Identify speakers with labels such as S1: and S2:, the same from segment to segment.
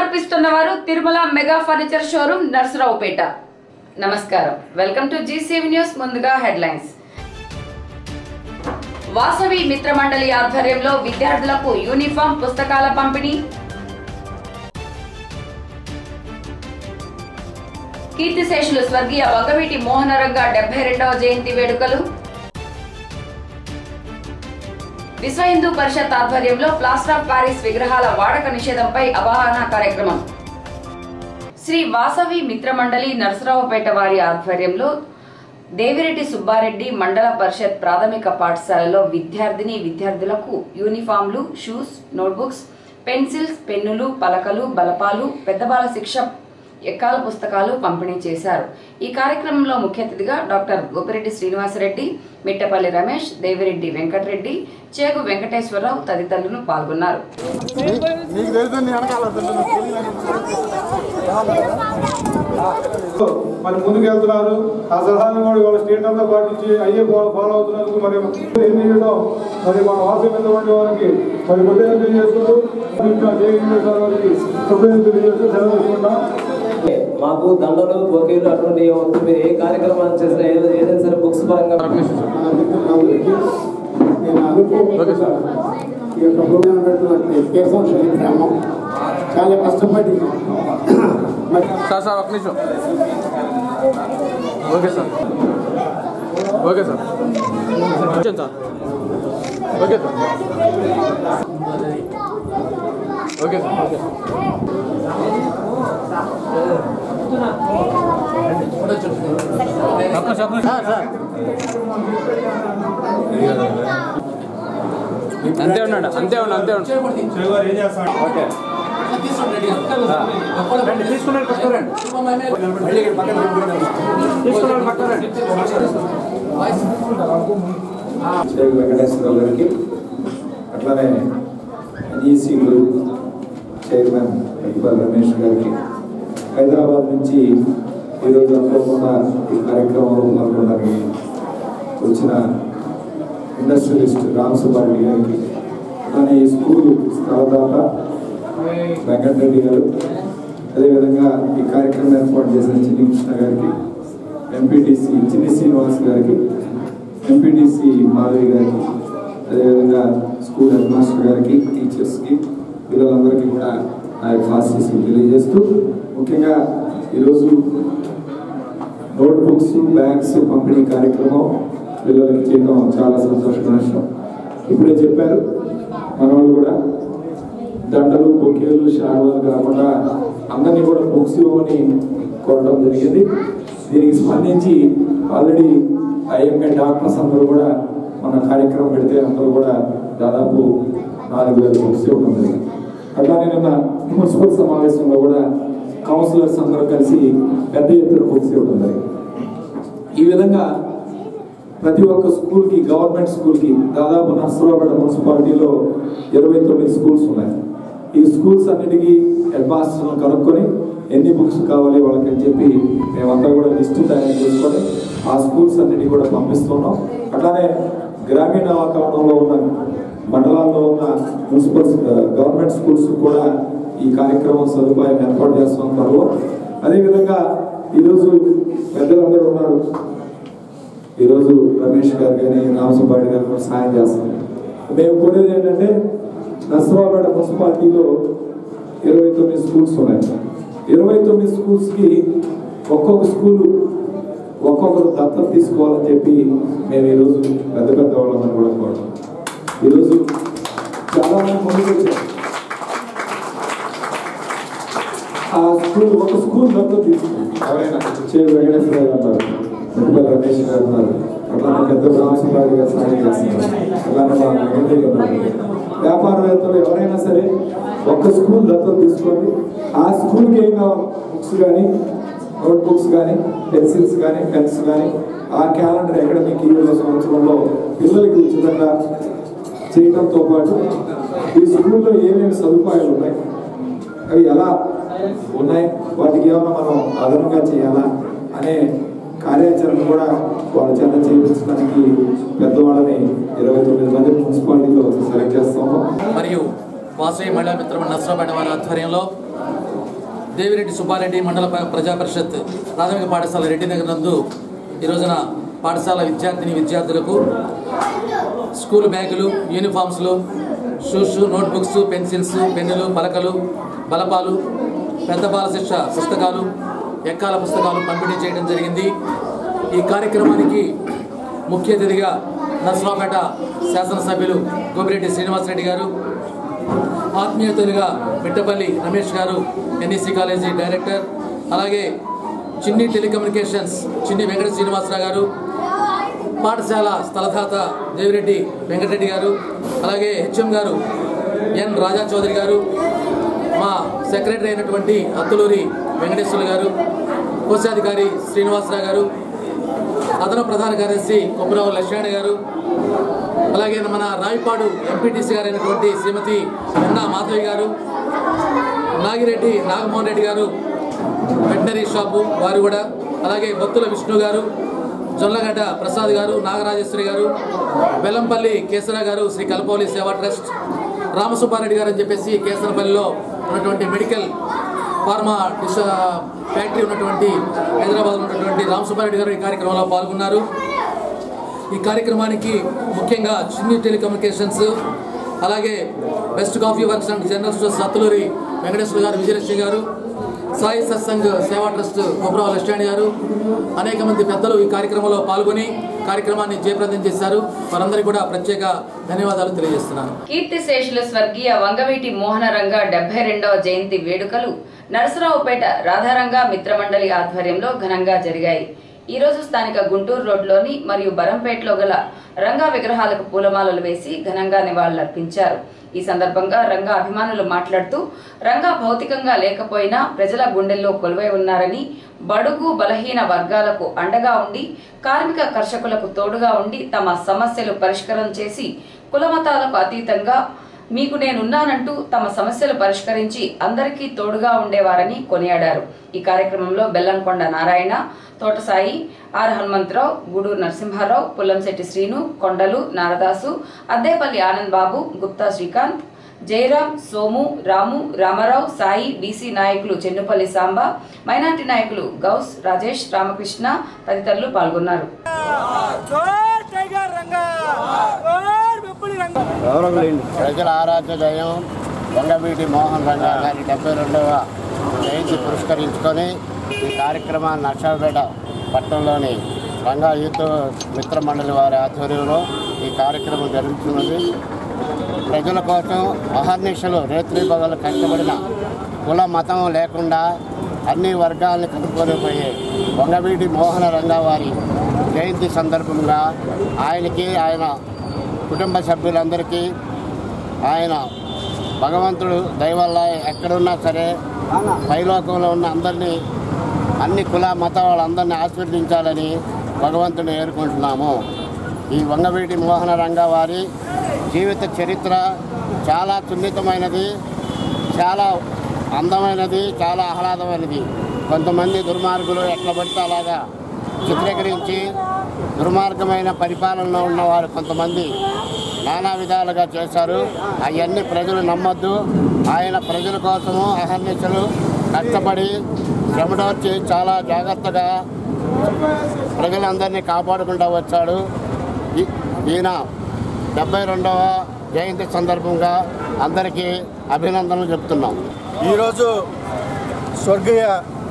S1: సమర్పిస్తున్న వారు Tirumala mega furniture showroom Narasaraopet నమస్కారం వెల్కమ్ టు జీసీవీ న్యూస్ ముందుగా హెడ్లైన్స్ వాసవి మిత్ర మండలి ఆధ్వర్యంలో విద్యార్థులకు యూనిఫామ్ పుస్తకాల పంపిణీ కీర్తిశేషులు స్వర్గీయ వంగవీటి మోహనరంగ డెబ్బై రెండవ జయంతి వేడుకలు విశ్వ హిందూ పరిషత్ ఆధ్వర్యంలో ప్లాస్టర్ ఆఫ్ ప్యారిస్ విగ్రహాల వాడక నిషేధంపై అవగాహన కార్యక్రమం శ్రీ వాసవి మిత్రమండలి నరసరావుపేట వారి ఆధ్వర్యంలో దేవిరెడ్డి సుబ్బారెడ్డి మండల పరిషత్ ప్రాథమిక పాఠశాలలో విద్యార్థిని విద్యార్థులకు యూనిఫామ్లు షూస్ నోట్బుక్స్ పెన్సిల్స్ పెన్నులు పలకలు బలపాలు పెద్దబాల శిక్ష ఎక్కాల పుస్తకాలు పంపిణీ చేశారు ఈ కార్యక్రమంలో ముఖ్య అతిథిగా డాక్టర్ గోపిరెడ్డి శ్రీనివాసరెడ్డి మిట్టపల్లి రమేష్ దేవిరెడ్డి వెంకటరెడ్డి చేగు వెంకటేశ్వరరావు తదితరులను పాల్గొన్నారు
S2: నీకు తెలుసు నీ వెనకాల మరి ముందుకు వెళ్తున్నారు ఆ సలహాను కూడా వాళ్ళ స్టేట్ అంతా పాటించి అయ్యే ఫాలో ఫాలో అవుతున్నందుకు మరి ఏం చేయడం మరి మన వాసమైనటువంటి వారికి మరి కృతజ్ఞతలు తెలియజేసుకుంటూ ఇంకా జయగిరి సార్ వారికి కృతజ్ఞతలు తెలియజేస్తూ సెలవు తీసుకుంటాం
S3: మాకు దండలు బొకేలు అటువంటి మీరు ఏ కార్యక్రమాలు చేసినా ఏదో ఏదైనా సరే బుక్స్ పరంగా
S4: మన మిత్రులందరికీ నేను అనుకోకుండా ఈ యొక్క ప్రోగ్రాం ఉన్నటువంటి కేశవ గ్రామం చాలా కష్టపడి మరి
S5: సార్ సార్ ఒక నిమిషం ఓకే సార్ ఓకే సార్ వచ్చాను sir okay sir okay sir okay ఒక్క నిమిషం, ఒక్క నిమిషం. అంతే ఉన్నాడు అంతే ఉన్నాడు అంతే ఉన్నాడు
S2: ఏం చేస్తాడు
S5: ఓకే తీసుకున్నాడు పట్టుకోరండి తీసుకున్నాడు పట్టుకోరండి
S6: శ్రీ వెంకటేశ్వరరావు గారికి అట్లానే NEC group chairman Iqbal Ramesh గారికి హైదరాబాద్ నుంచి ఈరోజు అనుకోకుండా ఈ కార్యక్రమంలో పాల్గొనడానికి వచ్చిన ఇండస్ట్రియలిస్ట్ రామ్ సుబ్బారెడ్డి గారికి అట్లానే ఈ స్కూల్ స్థలదాత వెంకటరెడ్డి గారు అదేవిధంగా ఈ కార్యక్రమం ఏర్పాటు చేసిన చిన్ని కృష్ణ గారికి ఎంపీటీసీ చిన్ని శ్రీనివాస్ గారికి ఎంపీటీసీ మాధవి గారికి అదేవిధంగా స్కూల్ హెడ్ మాస్టర్ గారికి టీచర్స్కి పిల్లలందరికీ కూడా నా యొక్క ఆశీస్సులు తెలియజేస్తూ ముఖ్యంగా ఈరోజు నోట్ బుక్స్ బ్యాగ్స్ పంపిణీ కార్యక్రమం పిల్లలకి చేయడం చాలా సంతోషమైన విషయం ఇప్పుడే చెప్పారు మన వాళ్ళు కూడా దండలు బొకేలు శాలువాలు కాకుండా అందరినీ కూడా బుక్స్ ఇవ్వమని కోరడం జరిగింది దీనికి స్పందించి ఆల్రెడీ ఐఎంఏ డాక్టర్స్ అందరూ కూడా మన కార్యక్రమం పెడితే అందరూ కూడా దాదాపు నాలుగు వేల బుక్స్ ఇవ్వడం జరిగింది అట్లానే నిన్న మున్సిపల్ సమావేశంలో కూడా కౌన్సిలర్స్ అందరూ కలిసి పెద్ద ఎత్తున బుక్స్ ఇవ్వడం జరిగింది ఈ విధంగా ప్రతి ఒక్క స్కూల్కి గవర్నమెంట్ స్కూల్కి దాదాపు నర్సరావుపేట మున్సిపాలిటీలో ఇరవై తొమ్మిది స్కూల్స్ ఉన్నాయి ఈ స్కూల్స్ అన్నిటికీ హెడ్ మాస్టర్లను కనుక్కొని ఎన్ని బుక్స్ కావాలి వాళ్ళకి అని చెప్పి మేమంతా కూడా లిస్టు తయారు చేసుకొని ఆ స్కూల్స్ అన్నిటికీ కూడా పంపిస్తున్నాం అట్లానే గ్రామీణ వాతావరణంలో ఉన్న మండలాల్లో ఉన్న మున్సిపల్ గవర్నమెంట్ స్కూల్స్ కూడా ఈ కార్యక్రమం సదుపాయం ఏర్పాటు చేస్తున్నాం త్వరలో అదేవిధంగా ఈరోజు పెద్దలందరూ ఉన్నారు ఈరోజు రమేష్ గారు కానీ రామసుబ్బాడి గారు కూడా సాయం చేస్తాం మేము కోరేది ఏంటంటే నర్సరావుపేట మున్సిపాలిటీలో ఇరవై తొమ్మిది స్కూల్స్ ఉన్నాయి ఇరవై తొమ్మిది స్కూల్స్కి ఒక్కొక్క స్కూలు ఒక్కొక్కరు దత్తత తీసుకోవాలని చెప్పి మేము ఈరోజు పెద్ద పెద్ద వాళ్ళందరూ కూడా కోరడం ఈరోజు చాలా మంది ముందుకు వచ్చారు ఆ స్కూల్ ఒక స్కూల్ దత్తత తీసుకుంది ఎవరైనా చేరు వెంకటేశ్వర గారు ఉన్నారు ముట్టుపల్లి రమేష్ గారు ఉన్నారు అట్లానే పెద్ద రామసుబ్బారెడ్డి గారు సాయం చేస్తున్నారు అట్లానే మా వెంకటయ్య గారు ఉన్నారు. వ్యాపారవేత్తలు ఎవరైనా సరే ఒక్క స్కూల్ దత్తత తీసుకోండి ఆ స్కూల్కి ఏం కావాలి బుక్స్ కానీ నోట్ బుక్స్ కానీ పెన్సిల్స్ కానీ పెన్స్ కానీ ఆ క్యాలెండర్ అకాడమిక్ ఇయర్ సంవత్సరంలో పిల్లలకి ఉచితంగా చేయడంతో పాటు ఈ స్కూల్లో ఏమేమి సదుపాయాలు ఉన్నాయి అవి ఎలా ఉన్నాయి వాటికి ఏమైనా మనం అదనంగా చేయాలా అనే కార్యాచరణ కూడా వాళ్ళ చేత చేయించడానికి పెద్దవాళ్ళని ఇరవై తొమ్మిది మంది మున్సిపాలిటీలో సెలెక్ట్ చేస్తాము
S7: మరియు వాసవి మహిళా మిత్రం నర్సరాపేట వారి ఆధ్వర్యంలో దేవిరెడ్డి సుబ్బారెడ్డి మండల ప- ప్రజా పరిషత్ ప్రాథమిక పాఠశాల రెడ్డి నగర్ నందు ఈ రోజున పాఠశాల విద్యార్థిని విద్యార్థులకు స్కూల్ బ్యాగులు యూనిఫామ్స్లు షూస్ నోట్బుక్స్ పెన్సిల్స్ పెన్నులు పలకలు బలపాలు పెద్ద బాల శిక్ష పుస్తకాలు ఎక్కాల పుస్తకాలు పంపిణీ చేయడం జరిగింది ఈ కార్యక్రమానికి ముఖ్య అతిథిగా నర్సరావుపేట శాసనసభ్యులు గోపిరెడ్డి శ్రీనివాసరెడ్డి గారు ఆత్మీయతలుగా మిట్టపల్లి రమేష్ గారు ఎన్ఈసి కాలేజీ డైరెక్టర్ అలాగే చిన్ని టెలికమ్యూనికేషన్స్ చిన్ని వెంకట శ్రీనివాసరావు గారు పాఠశాల స్థలదాత దేవిరెడ్డి వెంకటరెడ్డి గారు అలాగే హెచ్ఎం గారు ఎన్ రాజా చౌదరి గారు మా సెక్రటరీ అయినటువంటి అత్తులూరి వెంకటేశ్వర్లు గారు కోశాధికారి శ్రీనివాసరావు గారు అదనపు ప్రధాన కార్యదర్శి కొమ్మరావు లక్ష్మణ గారు అలాగే మన రాయపాడు ఎంపీటీసీ గారు అయినటువంటి శ్రీమతి వెన్నా మాధవి గారు నాగిరెడ్డి నాగమోహన్ రెడ్డి గారు వెటనరీ షాపు వారు కూడా అలాగే బొత్తుల విష్ణు గారు జొల్లగడ్డ ప్రసాద్ గారు నాగరాజేశ్వరి గారు బెల్లంపల్లి కేసరా గారు శ్రీ కల్పౌలి సేవా ట్రస్ట్ రామసుబ్బారెడ్డి గారు అని చెప్పేసి కేసరపల్లిలో ఉన్నటువంటి మెడికల్ ఫార్మా డిస్ ఫ్యాక్టరీ ఉన్నటువంటి హైదరాబాద్లో ఉన్నటువంటి రామసుబ్బారెడ్డి గారు ఈ కార్యక్రమంలో పాల్గొన్నారు ఈ కార్యక్రమానికి ముఖ్యంగా చిన్ని టెలికమ్యూనికేషన్స్ అలాగే best coffee works and general stores Attuluri Venkateswara గారు విజయలక్ష్మి గారు సాయి సత్సంగ్ సేవా ట్రస్ట్ కొబ్బరావు లక్ష్మణ్ గారు అనేక మంది పెద్దలు ఈ కార్యక్రమంలో పాల్గొని కార్యక్రమాన్ని జయప్రదం చేశారు వారందరికీ కూడా ప్రత్యేక ధన్యవాదాలు తెలియజేస్తున్నాను
S1: కీర్తిశేషులు స్వర్గీయ వంగవీటి మోహనరంగ డెబ్బై రెండవ జయంతి వేడుకలు నరసరావుపేట రాధారంగ మిత్రమండలి ఆధ్వర్యంలో ఘనంగా జరిగాయి ఈ రోజు స్థానిక గుంటూరు రోడ్లోని మరియు బరంపేటలో గల రంగా విగ్రహాలకు పూలమాలలు వేసి ఘనంగా నివాళులర్పించారు ఈ సందర్భంగా రంగా అభిమానులు మాట్లాడుతూ రంగా భౌతికంగా లేకపోయినా ప్రజల గుండెల్లో కొలువై ఉన్నారని బడుగు బలహీన వర్గాలకు అండగా ఉండి కార్మిక కర్షకులకు తోడుగా ఉండి తమ సమస్యలు పరిష్కారం చేసి కులమతాలకు అతీతంగా మీకు నేనున్నానంటూ తమ సమస్యలు పరిష్కరించి అందరికీ తోడుగా ఉండేవారని కొనియాడారు ఈ కార్యక్రమంలో బెల్లంకొండ నారాయణ తోటసాయి ఆర్ హనుమంతరావు గూడూరు నరసింహారావు పుల్లంశెట్టి శ్రీను కొండలు నారదాసు అద్దేపల్లి ఆనంద్ బాబు గుప్తా శ్రీకాంత్ జయరాం సోము రాము రామారావు సాయి బీసీ నాయకులు చెన్నుపల్లి సాంబా మైనార్టీ నాయకులు గౌస్ రాజేష్ రామకృష్ణ తదితరులు పాల్గొన్నారు
S4: ప్రజల ఆరాధ్య దైవం వంగవీటి మోహన్ రంగా గారి డెబ్బై రెండవ జయంతి పురస్కరించుకొని ఈ కార్యక్రమాన్ని నర్సాపేట పట్టణంలోని రంగా యూత్ మిత్ర మండలి వారి ఆధ్వర్యంలో ఈ కార్యక్రమం జరుగుతున్నది ప్రజల కోసం అహర్నిశలు రేత్రి పగలు కష్టపడిన కుల మతం లేకుండా అన్ని వర్గాలను కలుపుకొని పోయే వంగవీటి మోహన రంగా వారి జయంతి సందర్భంగా ఆయనకి ఆయన కుటుంబ సభ్యులందరికీ ఆయన భగవంతుడు దయవల్ల ఎక్కడున్నా సరే పైలోకంలో ఉన్న అందరినీ అన్ని కుల మత వాళ్ళందరినీ ఆశీర్వదించాలని భగవంతుని ఏరుకుంటున్నాము ఈ వంగవీటి మోహన రంగ వారి జీవిత చరిత్ర చాలా సున్నితమైనది చాలా అందమైనది చాలా ఆహ్లాదమైనది కొంతమంది దుర్మార్గులు ఎట్లా పడితే అలాగా చిత్రీకరించి దుర్మార్గమైన పరిపాలనలో ఉన్నవారు కొంతమంది నానా విధాలుగా చేశారు అవన్నీ ప్రజలు నమ్మొద్దు ఆయన ప్రజల కోసము అహర్నిశలు కష్టపడి చెమటోర్చి చాలా జాగ్రత్తగా ప్రజలందరినీ కాపాడుకుంటూ వచ్చాడు ఈ- ఈయన డెబ్బై రెండవ జయంతి సందర్భంగా అందరికీ అభినందనలు చెప్తున్నాం
S8: ఈరోజు స్వర్గీయ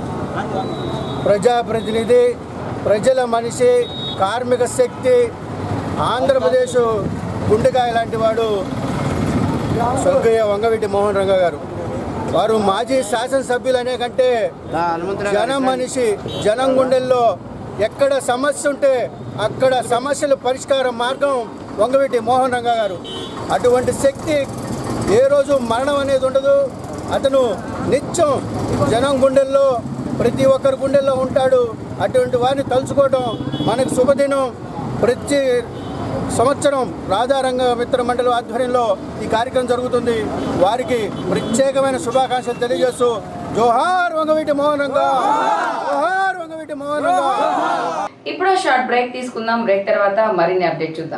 S8: ప్రజాప్రతినిధి ప్రజల మనిషి కార్మిక శక్తి ఆంధ్రప్రదేశ్ గుండెకాయ లాంటి వాడు స్వర్గీయ వంగవీటి మోహన్ రంగ గారు వారు మాజీ శాసనసభ్యులు అనే కంటే జనం మనిషి జనం గుండెల్లో ఎక్కడ సమస్య ఉంటే అక్కడ సమస్యల పరిష్కార మార్గం వంగవీటి మోహన్ రంగ గారు అటువంటి శక్తి ఏ రోజు మరణం అనేది ఉండదు అతను నిత్యం జనం గుండెల్లో ప్రతి ఒక్కరి గుండెల్లో ఉంటాడు అటువంటి వారిని తలుచుకోవడం మనకు శుభదినం ప్రతి సంవత్సరం రాధారంగ మిత్ర మండలి ఆధ్వర్యంలో ఈ కార్యక్రమం జరుగుతుంది వారికి ప్రత్యేకమైన శుభాకాంక్షలు తెలియజేస్తూ జోహార్ వంగవీటి మోహన్ రంగా జోహార్ వంగవీటి మోహన్ రంగా
S1: ఇప్పుడు షార్ట్ బ్రేక్ తీసుకుందాం బ్రేక్ తర్వాత మరిన్ని అప్డేట్ చూద్దాం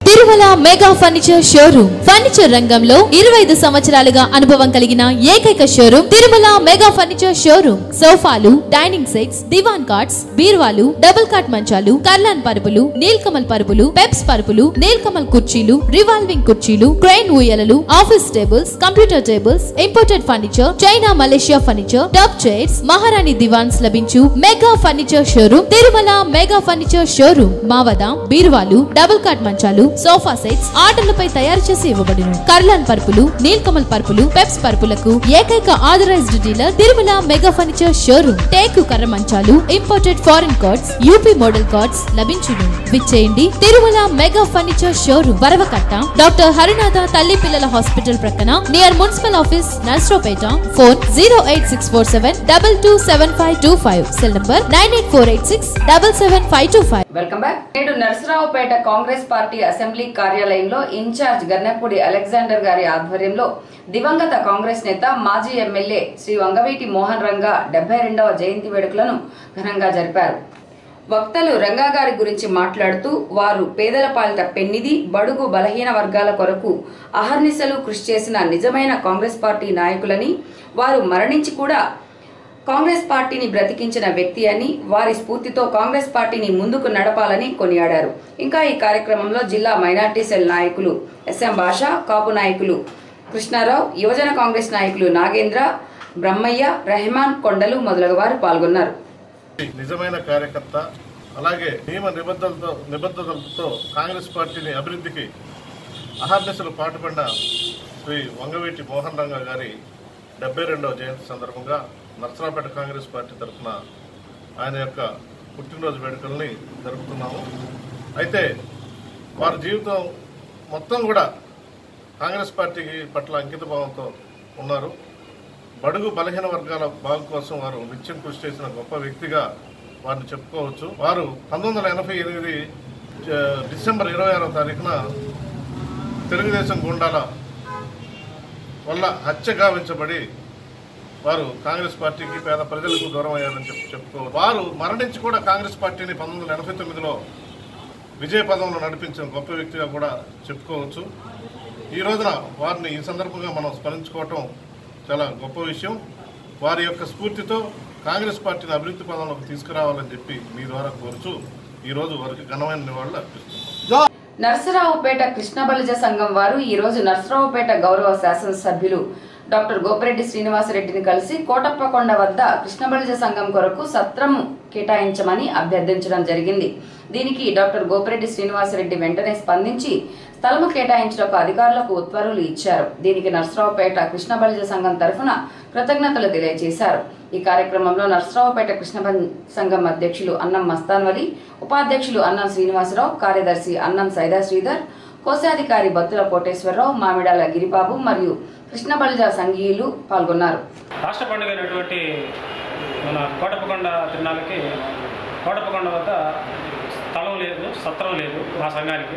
S9: Tirumala mega furniture showroom furniture రంగంలో ఇరవై ఐదు సంవత్సరాలుగా అనుభవం కలిగిన ఏకైక showroom Tirumala mega furniture showroom సోఫాలు డైనింగ్ సెట్స్ దివాన్ కార్డ్స్ బీర్వాలు డబుల్ కాట్ మంచాలు కర్లాన్ పరుపులు నీల్కమల్ పరుపులు పెప్స్ పరుపులు నీల్కమల్ కుర్చీలు రివాల్వింగ్ కుర్చీలు క్రైన్ ఊయలలు office tables computer tables imported furniture China Malaysia furniture tub chairs Maharani divans లభించు mega furniture showroom Tirumala mega furniture showroom మా వద్ద బీరువాలు డబుల్ కాట్ మంచాలు సోఫా సెట్స్ ఆర్డర్లపై తయారు చేసి ఇవ్వబడును కర్లాన్ పరుపులు నీల్కమల్ పరుపులు పెప్స్ పరుపులకు ఏకైక authorised dealer Tirumala mega furniture showroom టేకు కర్ర మంచాలు imported foreign cots UP model cots లభించును విచ్చేయండి Tirumala mega furniture showroom Varavakatta doctor Harinatha తల్లి పిల్లల హాస్పిటల్ ప్రక్కన near municipal office Narasaraopet phone zero eight six four seven double two seven five two five cell number nine eight four eight six double seven five two five
S1: welcome back నేడు Narasaraopet Congress party assembly కార్యాలయంలో incharge గన్నెపూడి Alexander గారి ఆధ్వర్యంలో దివంగత కాంగ్రెస్ నేత మాజీ MLA Shri Vangaveeti Mohan Ranga డెబ్బై రెండవ జయంతి వేడుకలను ఘనంగా జరిపారు వక్తలు రంగా గారి గురించి మాట్లాడుతూ వారు పేదల పాలిట పెన్నిది బడుగు బలహీన వర్గాల కొరకు అహర్నిశలు కృషి చేసిన నిజమైన కాంగ్రెస్ పార్టీ నాయకులని వారు మరణించి కూడా కాంగ్రెస్ పార్టీని బ్రతికించిన వ్యక్తి అని వారి స్ఫూర్తితో కాంగ్రెస్ పార్టీని ముందుకు నడపాలని కొనియాడారు ఇంకా ఈ కార్యక్రమంలో జిల్లా మైనార్టీ సెల్ నాయకులు ఎస్ఎం భాష కాపు నాయకులు కృష్ణారావు యువజన కాంగ్రెస్ నాయకులు నాగేంద్ర బ్రహ్మయ్య రెహమాన్ కొండలు మొదలగు వారు పాల్గొన్నారు
S10: నిజమైన కార్యకర్త అలాగే నియమ నిబద్ధతలతో నిబద్ధతలతో కాంగ్రెస్ పార్టీని అభివృద్ధికి అహర్నిశలు పాటుపడిన శ్రీ వంగవీటి మోహన్ రంగా గారి డెబ్బై రెండవ జయంతి సందర్భంగా నర్సరాపేట కాంగ్రెస్ పార్టీ తరఫున ఆయన యొక్క పుట్టినరోజు వేడుకల్ని జరుపుతున్నాము అయితే వారి జీవితం మొత్తం కూడా కాంగ్రెస్ పార్టీకి పట్ల అంకిత భావంతో ఉన్నారు బడుగు బలహీన వర్గాల బాగు కోసం వారు నిత్యం కృషి చేసిన గొప్ప వ్యక్తిగా వారిని చెప్పుకోవచ్చు వారు పంతొమ్మిది వందల ఎనభై ఎనిమిది జ- డిసెంబర్ ఇరవై ఆరో తారీఖున తెలుగుదేశం గుండాల వల్ల హత్య గావించబడి వారు కాంగ్రెస్ పార్టీకి పేద ప్రజలకు దూరం అయ్యారని చెప్పి చెప్పుకోవచ్చు వారు మరణించి కూడా కాంగ్రెస్ పార్టీని పంతొమ్మిది వందల ఎనభై తొమ్మిదిలో విజయ పదంలో నడిపించిన గొప్ప వ్యక్తిగా కూడా చెప్పుకోవచ్చు ఈ రోజున వారిని ఈ సందర్భంగా మనం స్మరించుకోవటం చాలా గొప్ప విషయం వారి యొక్క స్ఫూర్తితో కాంగ్రెస్ పార్టీని అభివృద్ధి పదంలోకి తీసుకురావాలని చెప్పి మీ ద్వారా కోరుచు ఈ రోజు వారికి ఘనమైన నివాళులు అర్పిస్తున్నాం
S1: నర్సరావుపేట కృష్ణ బలిజ సంఘం వారు ఈ రోజు నర్సరావుపేట గౌరవ శాసనసభ్యులు డాక్టర్ గోపిరెడ్డి శ్రీనివాసరెడ్డిని కలిసి కోటప్పకొండ వద్ద కృష్ణ బలిజ సంఘం కొరకు సత్రం కేటాయించమని అభ్యర్థించడం జరిగింది దీనికి డాక్టర్ గోపిరెడ్డి శ్రీనివాసరెడ్డి వెంటనే స్పందించి స్థలము కేటాయించడానికి అధికారులకు ఉత్తర్వులు ఇచ్చారు దీనికి నర్సరావుపేట కృష్ణ బలిజ సంఘం తరఫున కృతజ్ఞతలు తెలియజేశారు ఈ కార్యక్రమంలో నర్సరావుపేట కృష్ణ బం- సంఘం అధ్యక్షులు అన్నం మస్తాన్వలి ఉపాధ్యక్షులు అన్నం శ్రీనివాసరావు కార్యదర్శి అన్నం సైదా శ్రీధర్ కోశాధికారి బత్తుల కోటేశ్వరరావు మామిడాల గిరిబాబు మరియు కృష్ణ బలిజ సంఘీయులు పాల్గొన్నారు
S11: రాష్ట్ర పండుగ అయినటువంటి మన కోటప్పకొండ తిరునాళ్ళకి కోటప్పకొండ వద్ద స్థలం లేదు సత్రం లేదు మా సంఘానికి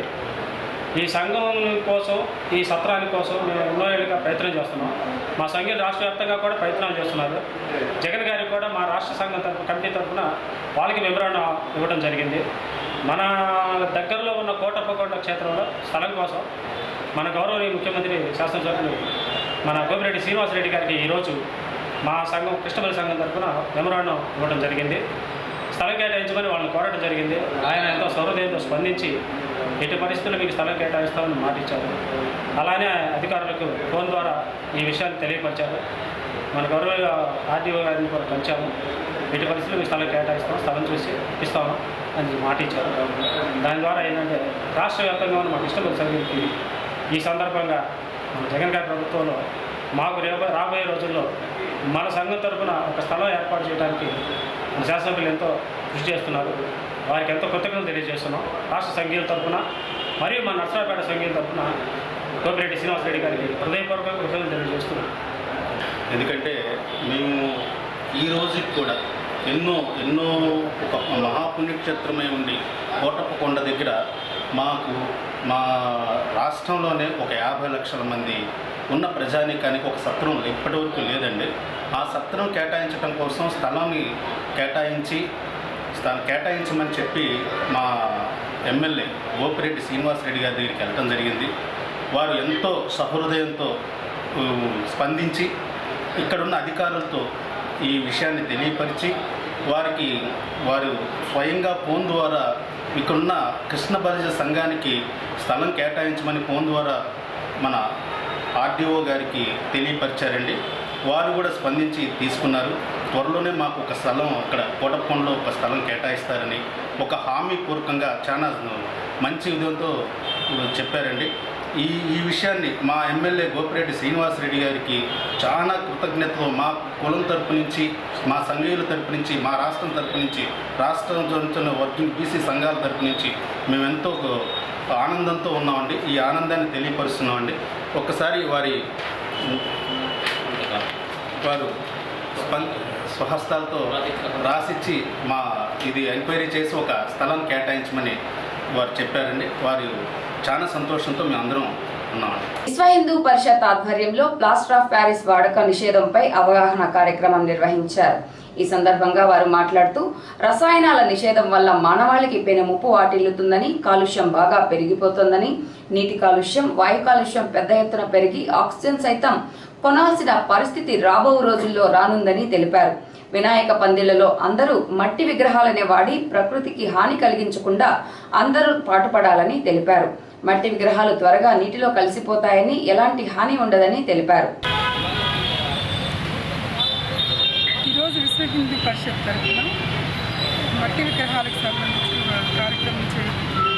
S11: ఈ సంఘం కోసం ఈ సత్రాని కోసం మేము ఎన్నో ఏళ్ళుగా ప్రయత్నం చేస్తున్నాం మా సంఘం రాష్ట్ర వ్యాప్తంగా కూడా ప్రయత్నాలు చేస్తున్నారు జగన్ గారికి కూడా మా రాష్ట్ర సంఘం తరపు కమిటీ తరఫున వాళ్ళకి వివరణ ఇవ్వడం జరిగింది మన దగ్గరలో ఉన్న కోటప్పకొండ క్షేత్రంలో స్థలం కోసం మన గౌరవనీయ ముఖ్యమంత్రి శాసనసభ్యులు మన గోపిరెడ్డి శ్రీనివాసరెడ్డి గారికి ఈరోజు మా సంఘం కృష్ణపల్లి సంఘం తరఫున మెమరాండం ఇవ్వడం జరిగింది స్థలం కేటాయించమని వాళ్ళని కోరడం జరిగింది ఆయన ఎంతో సౌహృదయంతో స్పందించి ఎట్టి పరిస్థితుల్లో మీకు స్థలం కేటాయిస్తామని మాట ఇచ్చారు అలానే అధికారులకు ఫోన్ ద్వారా ఈ విషయాన్ని తెలియపరిచారు మన గౌరవ ఆర్డీఓ గారిని కూడా కలిచాము ఎట్టి పరిస్థితుల్లో మీకు స్థలం కేటాయిస్తాం స్థలం చూసి ఇస్తాము అని మాట ఇచ్చారు దాని ద్వారా ఏంటంటే రాష్ట్ర వ్యాప్తంగా ఉన్న మాకు ఇష్టపడి సంఘానికి ఈ సందర్భంగా మన జగన్ గారి ప్రభుత్వంలో మాకు రేపు రాబోయే రోజుల్లో మన సంఘం తరపున ఒక స్థలం ఏర్పాటు చేయడానికి మన శాసనసభ్యులు ఎంతో కృషి చేస్తున్నారు వారికి ఎంతో కృతజ్ఞతలు తెలియజేస్తున్నాం రాష్ట్ర సంఘీయుల తరపున మరియు మన నర్సరాపేట సంఘీయుల తరపున కోపిరెడ్డి శ్రీనివాసరెడ్డి గారికి హృదయపూర్వక కృతజ్ఞతలు తెలియజేస్తున్నాం
S12: ఎందుకంటే మేము ఈ రోజుకి కూడా ఎన్నో ఎన్నో ఒక మహాపుణ్యక్షేత్రమై ఉండి కోటప్పకొండ దగ్గర మాకు మా రాష్ట్రంలోనే ఒక యాభై లక్షల మంది ఉన్న ప్రజానీకానికి ఒక సత్రం ఇప్పటివరకు లేదండి ఆ సత్రం కేటాయించడం కోసం స్థలాన్ని కేటాయించి స్థలం కేటాయించమని చెప్పి మా ఎమ్మెల్యే గోపిరెడ్డి శ్రీనివాసరెడ్డి గారి దగ్గరికి వెళ్ళడం జరిగింది వారు ఎంతో సహృదయంతో ఉమ్, స్పందించి ఇక్కడున్న అధికారులతో ఈ విషయాన్ని తెలియపరిచి వారికి వారు స్వయంగా ఫోన్ ద్వారా ఇక్కడున్న కృష్ణ బలిజ సంఘానికి స్థలం కేటాయించమని ఫోన్ ద్వారా మన ఆర్డీఓ గారికి తెలియపరిచారండి వారు కూడా స్పందించి తీసుకున్నారు త్వరలోనే మాకు ఒక స్థలం అక్కడ కోటప్పంలో ఒక స్థలం కేటాయిస్తారని ఒక హామీ పూర్వకంగా చాలా మంచి విధంతో చెప్పారండి ఈ ఈ విషయాన్ని మా ఎమ్మెల్యే గోపిరెడ్డి శ్రీనివాసరెడ్డి గారికి చాలా కృతజ్ఞతతో మా కులం తరపు నుంచి మా సంఘీయుల తరపు నుంచి మా రాష్ట్రం తరపు నుంచి రాష్ట్రం జరుగుతున్న వర్కింగ్ బీసీ సంఘాల తరపు నుంచి మేము ఎంతో ఆనందంతో ఉన్నామండి ఈ ఆనందాన్ని తెలియపరుస్తున్నామండి ఒక్కసారి వారి వారు స్పం స్వహస్తాలతో రాసిచ్చి మా ఇది ఎంక్వైరీ చేసి ఒక స్థలం కేటాయించమని వారు చెప్పారండి వారు చాలా సంతోషంతో మేము అందరం ఉన్నామండి
S1: విశ్వ హిందూ పరిషత్ ఆధ్వర్యంలో ప్లాస్టర్ ఆఫ్ ప్యారిస్ వాడక నిషేధంపై అవగాహన కార్యక్రమం నిర్వహించారు ఈ సందర్భంగా వారు మాట్లాడుతూ రసాయనాల నిషేధం వల్ల మానవాళికి పెను ముప్పు వాటిల్లుతుందని కాలుష్యం బాగా పెరిగిపోతుందని నీటి కాలుష్యం వాయు కాలుష్యం పెద్ద ఎత్తున పెరిగి ఆక్సిజన్ సైతం కొనాల్సిన పరిస్థితి రాబో రోజుల్లో రానుందని తెలిపారు వినాయక పందిళ్లలో అందరూ మట్టి విగ్రహాలనే వాడి ప్రకృతికి హాని కలిగించకుండా అందరూ పాటుపడాలని తెలిపారు మట్టి విగ్రహాలు త్వరగా నీటిలో కలిసిపోతాయని ఎలాంటి హాని ఉండదని తెలిపారు
S13: ఈరోజు విశ్వ హిందూ పరిషత్ తరఫున మట్టి విగ్రహాలకు సంబంధించిన కార్యక్రమం చేయడం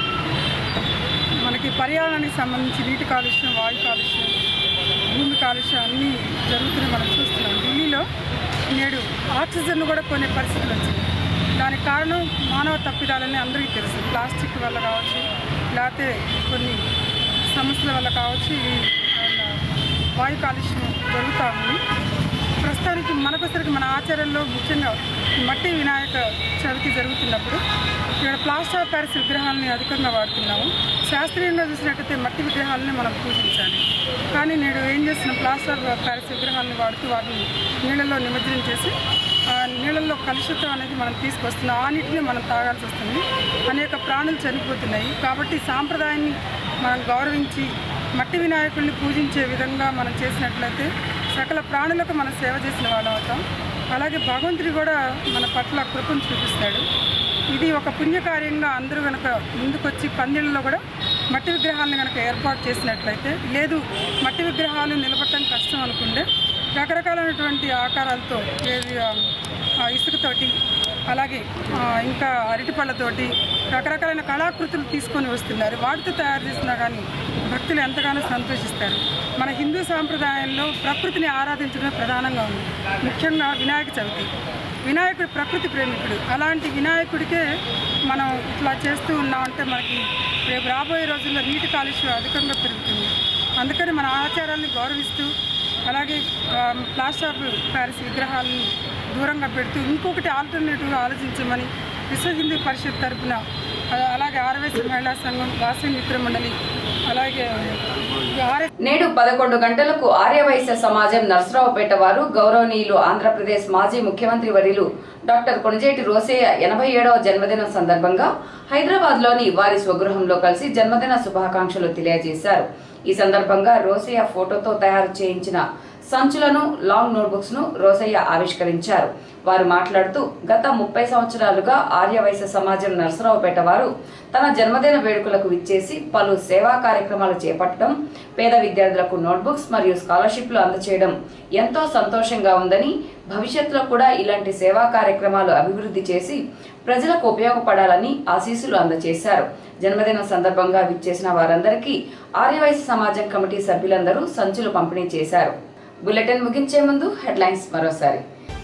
S13: మనకి పర్యావరణానికి సంబంధించి నీటి కాలుష్యం వాయు కాలుష్యం భూమి కాలుష్యం అన్నీ జరుగుతున్నాయి మనం చూస్తున్నాం ఢిల్లీలో నేడు ఆక్సిజన్ కూడా కొనే పరిస్థితులు వచ్చింది దానికి కారణం మానవ తప్పిదాలని అందరికీ తెలుసు ప్లాస్టిక్ వల్ల కావచ్చు లేకపోతే కొన్ని సమస్యల వల్ల కావచ్చు ఈ ఆ, వాయు కాలుష్యం జరుగుతూ ఉంది ప్రస్తుతానికి మనకొసరికి మన ఆచారంలో ముఖ్యంగా మట్టి వినాయక చవితి జరుగుతున్నప్పుడు ఇక్కడ ప్లాస్టర్ ఆఫ్ ప్యారిస్ విగ్రహాలని అధికంగా వాడుతున్నాము శాస్త్రీయంగా చూసినట్టయితే మట్టి విగ్రహాలని మనం పూజించాలి కానీ నేడు ఏం చేస్తున్నాం ప్లాస్టర్ ఆఫ్ ప్యారిస్ విగ్రహాలని వాడుతూ వాటిని నీళ్ళల్లో నిమజ్జనం చేసి ఆ నీళ్ళల్లో కలుషితం అనేది మనం తీసుకొస్తున్నాం ఆ నీటిని మనం తాగాల్సి వస్తుంది అనేక ప్రాణులు చనిపోతున్నాయి కాబట్టి సాంప్రదాయాన్ని మనం గౌరవించి మట్టి వినాయకుడిని పూజించే విధంగా మనం చేసినట్లయితే సకల ప్రాణులకు మనం సేవ చేసిన వాళ్ళం అవుతాం అలాగే భగవంతుడు కూడా మన పట్ల కృపను చూపిస్తాడు ఇది ఒక పుణ్యకార్యంగా అందరూ కనుక ముందుకొచ్చి పందిళ్ళలో కూడా మట్టి విగ్రహాలను కనుక ఏర్పాటు చేసినట్లయితే లేదు మట్టి విగ్రహాలు నిలబడటం కష్టం అనుకుంటే రకరకాలైనటువంటి ఆకారాలతో ఏది ఆ, ఆ ఇసుకతోటి అలాగే ఆ, ఇంకా అరటిపళ్ళతోటి రకరకాలైన కళాకృతులు తీసుకొని వస్తున్నారు వాటితో తయారు చేసినా కానీ భక్తులు ఎంతగానో సంతోషిస్తారు మన హిందూ సాంప్రదాయంలో ప్రకృతిని ఆరాధించడమే ప్రధానంగా ఉంది ముఖ్యంగా వినాయక చవితి వినాయకుడు ప్రకృతి ప్రేమికుడు అలాంటి వినాయకుడికే మనం ఇట్లా చేస్తూ ఉన్నామంటే మనకి రేపు రాబోయే రోజుల్లో నీటి కాలుష్యం అధికంగా పెరుగుతుంది అందుకని మన ఆచారాన్ని గౌరవిస్తూ అలాగే ఆ, ప్లాస్టర్ ఆఫ్ ప్యారిస్ విగ్రహాలను దూరంగా పెడుతూ ఇంకొకటి ఆల్టర్నేటివ్గా ఆలోచించమని విశ్వ హిందూ పరిషత్ తరపున అలా- అలాగే ఆర్ఎస్ మహిళా సంఘం వాసవి మిత్ర మండలి అలాగే ఆర్ఎస్
S1: నేడు పదకొండు గంటలకు ఆర్యవైశ్య సమాజం నర్సరావుపేట వారు గౌరవనీయులు ఆంధ్రప్రదేశ్ మాజీ ముఖ్యమంత్రి వర్యులు డాక్టర్ కొణిజేటి రోసయ్య ఎనభై ఏడవ జన్మదినం సందర్భంగా హైదరాబాద్ లోని వారి స్వగృహంలో కలిసి జన్మదిన శుభాకాంక్షలు తెలియజేశారు ఈ సందర్భంగా రోసయ్య ఫోటోతో తయారు చేయించిన సంచులను లాంగ్ నోట్బుక్స్ ను రోసయ్య ఆవిష్కరించారు వారు మాట్లాడుతూ గత ముప్పై సంవత్సరాలుగా ఆర్యవైశ్య సమాజం నరసరావుపేట వారు తన జన్మదిన వేడుకలకు విచ్చేసి పలు సేవా కార్యక్రమాలు చేపట్టడం పేద విద్యార్థులకు నోట్బుక్స్ మరియు స్కాలర్షిప్లు అందచేయడం ఎంతో సంతోషంగా ఉందని భవిష్యత్తులో కూడా ఇలాంటి సేవా కార్యక్రమాలు అభివృద్ధి చేసి ప్రజలకు ఉపయోగపడాలని ఆశీస్సులు అందజేశారు జన్మదిన సందర్భంగా విచ్చేసిన వారందరికీ ఆర్యవైశ్య సమాజం కమిటీ సభ్యులందరూ సంచులు పంపిణీ చేశారు బులెటిన్ ముగించే ముందు హెడ్లైన్స్ మరోసారి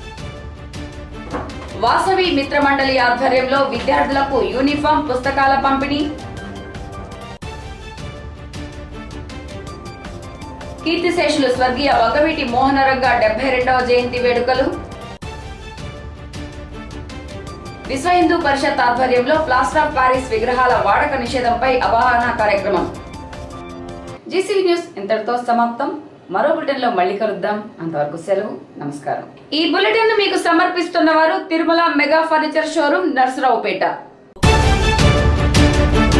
S1: వాసవి మిత్ర మండలి ఆధ్వర్యంలో విద్యార్థులకు యూనిఫామ్ పుస్తకాల పంపిణీ కీర్తిశేషులు స్వర్గీయ వంగవీటి మోహనరంగ డెబ్బై రెండవ జయంతి వేడుకలు విశ్వ హిందూ పరిషత్ ఆధ్వర్యంలో ప్లాస్టర్ ఆఫ్ ప్యారిస్ విగ్రహాల వాడక నిషేధంపై అవగాహన కార్యక్రమం జీసీవీ న్యూస్ ఇంతటితో సమాప్తం మరో బులెటిన్ లో మళ్ళీ కలుద్దాం అంతవరకు సెలవు నమస్కారం ఈ బులెటిన్ ను మీకు సమర్పిస్తున్న వారు Tirumala mega furniture showroom Narasaraopet